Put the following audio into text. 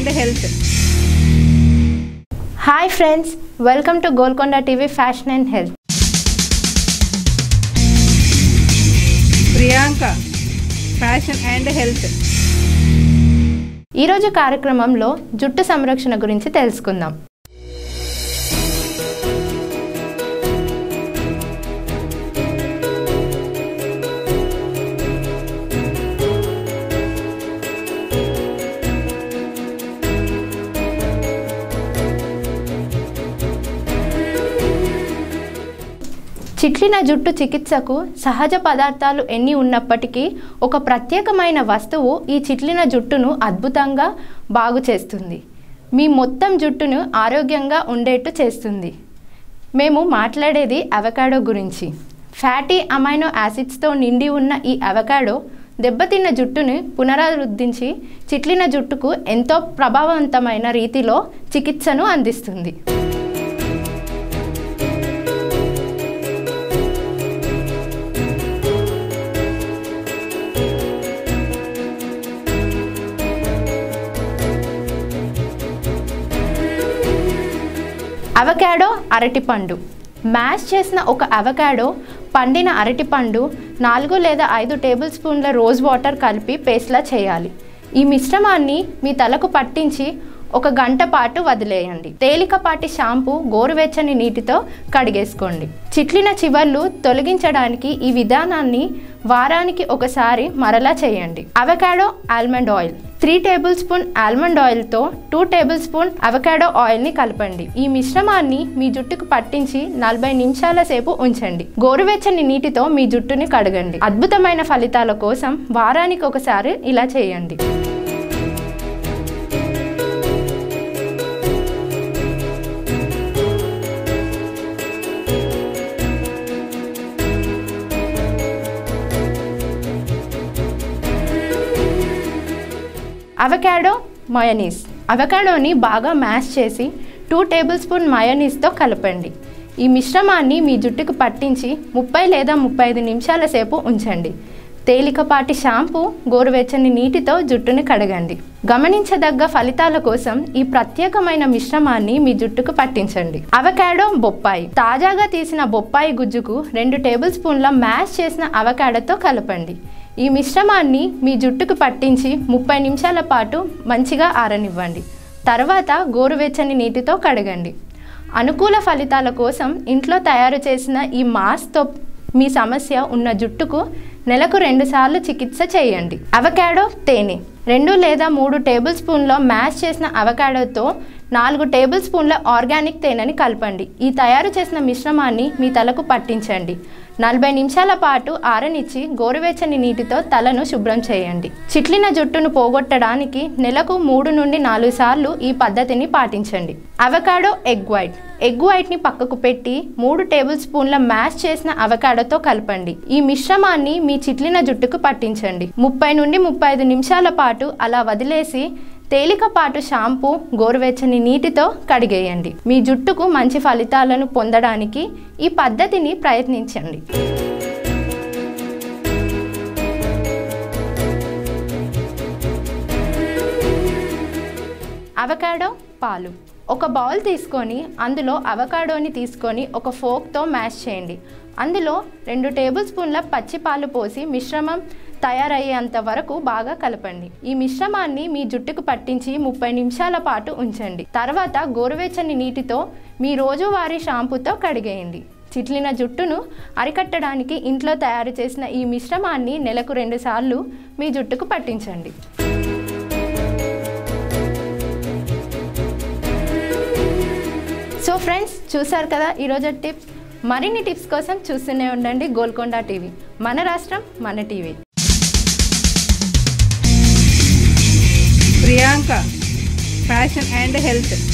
and health hi friends welcome to Golconda TV fashion and health Priyanka fashion and health ఈరోజు కార్యక్రమంలో జుట్టు సంరక్షణ గురించి తెలుసుకుందాం చిట్లిన జుట్టు చికిత్సకు సహజ పదార్థాలు ఎన్ని ఉన్నప్పటికీ ఒక ప్రత్యేకమైన వస్తువు ఈ చిట్లిన జుట్టును అద్భుతంగా బాగు చేస్తుంది మీ మొత్తం జుట్టును ఆరోగ్యంగా ఉండేట్టు చేస్తుంది మేము మాట్లాడేది అవకాడో గురించి ఫ్యాటీ అమైనో యాసిడ్స్తో నిండి ఉన్న ఈ అవకాడో దెబ్బతిన్న జుట్టుని పునరుద్ధరించి చిట్లిన జుట్టుకు ఎంతో ప్రభావవంతమైన రీతిలో చికిత్సను అందిస్తుంది అవకాడో అరటిపండు మ్యాష్ చేసిన ఒక అవకాడో పండిన అరటిపండు నాలుగు లేదా ఐదు టేబుల్ స్పూన్ల రోజ్ వాటర్ కలిపి పేస్ట్లా చేయాలి ఈ మిశ్రమాన్ని మీ తలకు పట్టించి ఒక గంట పాటు వదిలేయండి తేలికపాటి షాంపూ గోరువెచ్చని నీటితో కడిగేసుకోండి చిట్లిన చివర్లు తొలగించడానికి ఈ విధానాన్ని వారానికి ఒకసారి మరలా చేయండి avocado almond oil three tablespoon almond ఆయిల్తో టూ టేబుల్ స్పూన్ అవకాడో ఆయిల్ని కలపండి ఈ మిశ్రమాన్ని మీ జుట్టుకు పట్టించి నలభై నిమిషాల సేపు ఉంచండి గోరువెచ్చని నీటితో మీ జుట్టుని కడగండి అద్భుతమైన ఫలితాల కోసం వారానికి ఒకసారి ఇలా చేయండి అవకాడో మయోనీస్ అవకాడోని బాగా మ్యాష్ చేసి టూ టేబుల్ స్పూన్ మయోనీస్తో కలపండి ఈ మిశ్రమాన్ని మీ జుట్టుకు పట్టించి ముప్పై లేదా ముప్పై ఐదు నిమిషాల సేపు ఉంచండి తేలికపాటి షాంపూ గోరువెచ్చని నీటితో జుట్టుని కడగండి గమనించదగ్గ ఫలితాల కోసం ఈ ప్రత్యేకమైన మిశ్రమాన్ని మీ జుట్టుకు పట్టించండి అవకాడో బొప్పాయి తాజాగా తీసిన బొప్పాయి గుజ్జుకు రెండు టేబుల్ స్పూన్ల మ్యాష్ చేసిన అవకాడోతో కలపండి ఈ మిశ్రమాన్ని మీ జుట్టుకు పట్టించి ముప్పై నిమిషాల పాటు మంచిగా ఆరనివ్వండి తర్వాత గోరువెచ్చని నీటితో కడగండి అనుకూల ఫలితాల కోసం ఇంట్లో తయారు చేసిన ఈ మాస్తో మీ సమస్య ఉన్న జుట్టుకు నెలకు రెండుసార్లు చికిత్స చేయండి అవకాడో తేనె రెండు లేదా మూడు టేబుల్ స్పూన్ల మ్యాష్ చేసిన అవకాడోతో నాలుగు టేబుల్ స్పూన్ల ఆర్గానిక్ తేనెని కలపండి ఈ తయారు చేసిన మిశ్రమాన్ని మీ తలకు పట్టించండి నలభై నిమిషాల పాటు ఆరనిచ్చి గోరువెచ్చని నీటితో తలను శుభ్రం చేయండి చిట్లిన జుట్టును పోగొట్టడానికి నెలకు మూడు నుండి నాలుగు సార్లు ఈ పద్ధతిని పాటించండి అవకాడో ఎగ్ వైట్ ఎగ్ వైట్ని పక్కకు పెట్టి మూడు టేబుల్ స్పూన్ల మ్యాష్ చేసిన అవకాడోతో కలపండి ఈ మిశ్రమాన్ని మీ చిట్లిన జుట్టుకు పట్టించండి ముప్పై నుండి ముప్పై ఐదు నిమిషాల పాటు అలా వదిలేసి తేలికపాటు షాంపూ గోరువెచ్చని నీటితో కడిగేయండి మీ జుట్టుకు మంచి ఫలితాలను పొందడానికి ఈ పద్ధతిని ప్రయత్నించండి అవకాడో పాలు ఒక బౌల్ తీసుకొని అందులో అవకాడోని తీసుకొని ఒక ఫోక్తో మ్యాష్ చేయండి అందులో రెండు టేబుల్ స్పూన్ల పచ్చి పాలు పోసి మిశ్రమం తయారయ్యేంత వరకు బాగా కలపండి ఈ మిశ్రమాన్ని మీ జుట్టుకు పట్టించి ముప్పై నిమిషాల పాటు ఉంచండి తర్వాత గోరువెచ్చని నీటితో మీ రోజువారీ షాంపూతో కడిగేయండి చిట్లిన జుట్టును అరికట్టడానికి ఇంట్లో తయారు చేసిన ఈ మిశ్రమాన్ని నెలకు రెండుసార్లు మీ జుట్టుకు పట్టించండి సో ఫ్రెండ్స్ చూసారు కదా ఈరోజు టిప్స్ మరిన్ని టిప్స్ కోసం చూస్తూనే ఉండండి గోల్కొండ టీవీ మన రాష్ట్రం మన TV Priyanka fashion and health